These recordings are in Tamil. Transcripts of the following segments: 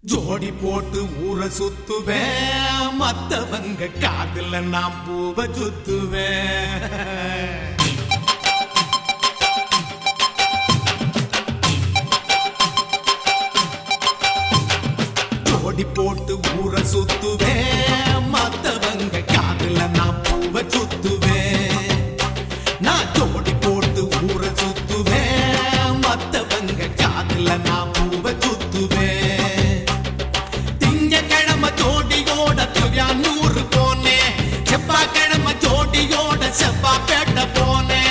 ஜோடி போட்டு ஊரை சுத்துவேன் மத்தவங்க காதுல நான் பூவ சுத்துவேன் ஜோடி போட்டு ஊரை சுத்துவேன் மத்தவங்க காதுல நான் பூவ சுத்துவேன் நான் ஜோடி போட்டு ஊரை சுத்துவேன் மத்தவங்க காதுல நான் பூவ சுத்துவேன் திங்கக்கிழமை ஜோடியோட துவியானூர் போனேன் செவ்வாய்க்கிழமை ஜோடியோட செவ்வாப்பேட்டை போனேன்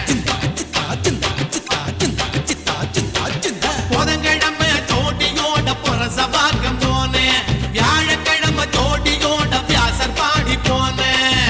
புதன்கிழமை ஜோடியோட புரசவாக்கம் போனேன் வியாழக்கிழமை ஜோடியோட வியாசர் பாடி போனேன்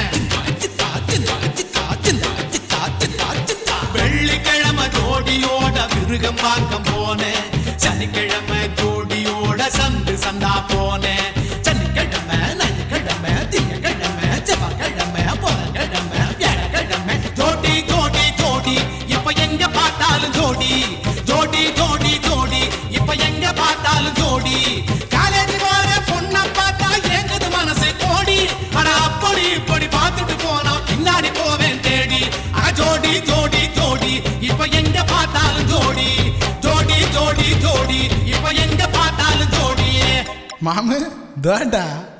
வெள்ளிக்கிழமை ஜோடியோட விருகம்பாக்கம் போனேன் சனிக்கிழமை ஜோடியோட சந்து சந்தா போனேன் சனிக்கிழமை ஞாயிற்றுக்கிழமை திங்கக்கிழமை செவ்வாய்க்கிழமை புதன்கிழமை வியாழக்கிழமை ஜோடி ஜோடி ஜோடி இப்ப எங்க பார்த்தாலும் ஜோடி ஜோடி ஜோடி ஜோடி இப்ப எங்க பார்த்தாலும் ஜோடி காலேஜ் போற பொண்ண பார்த்தா எங்கது மனசு கோடி அட அப்படி இப்படி பார்த்துட்டு போனா பின்னாடி போவேன் தேடி அட ஜோடி ஜோடி ஜோடி இப்ப எங்க பார்த்தாலும் ஜோடி ஜோடி ஜோடி ஜோடி இப்ப எங்க பார்த்தாலும் ஜோடியே மாமு தாண்டா